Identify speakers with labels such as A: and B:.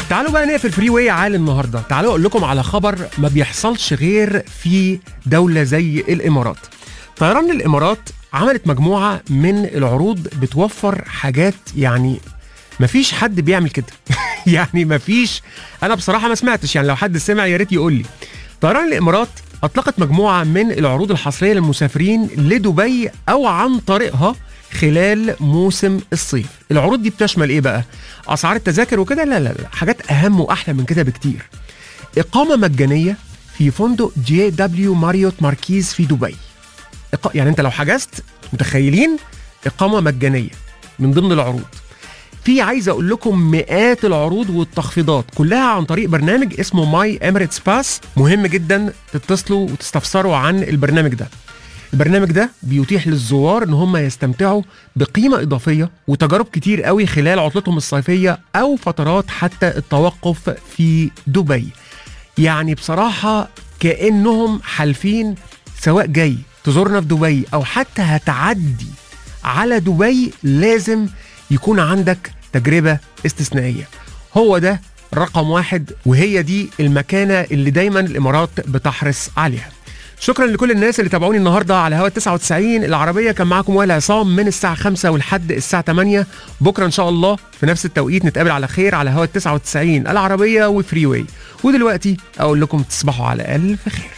A: تعالوا بقى نقفل فري واي عالي النهارده تعالوا اقول لكم على خبر ما بيحصلش غير في دوله زي الامارات طيران الامارات عملت مجموعه من العروض بتوفر حاجات يعني مفيش حد بيعمل كده يعني مفيش انا بصراحه ما سمعتش يعني لو حد سمع يا ريت يقول لي طيران الامارات اطلقت مجموعه من العروض الحصريه للمسافرين لدبي او عن طريقها خلال موسم الصيف العروض دي بتشمل ايه بقى اسعار التذاكر وكده لا لا لا حاجات اهم واحلى من كده بكتير اقامه مجانيه في فندق جي دبليو ماريوت ماركيز في دبي إق- يعني انت لو حجزت متخيلين اقامه مجانيه من ضمن العروض في عايز اقول لكم مئات العروض والتخفيضات كلها عن طريق برنامج اسمه ماي اميريتس باس مهم جدا تتصلوا وتستفسروا عن البرنامج ده البرنامج ده بيتيح للزوار ان هم يستمتعوا بقيمه اضافيه وتجارب كتير قوي خلال عطلتهم الصيفيه او فترات حتى التوقف في دبي يعني بصراحه كانهم حالفين سواء جاي تزورنا في دبي او حتى هتعدي على دبي لازم يكون عندك تجربه استثنائيه هو ده رقم واحد وهي دي المكانه اللي دايما الامارات بتحرص عليها شكرا لكل الناس اللي تابعوني النهارده على هوا 99 العربيه كان معاكم وائل عصام من الساعه 5 ولحد الساعه 8 بكره ان شاء الله في نفس التوقيت نتقابل على خير على هوا 99 العربيه وفري واي ودلوقتي اقول لكم تصبحوا على الف خير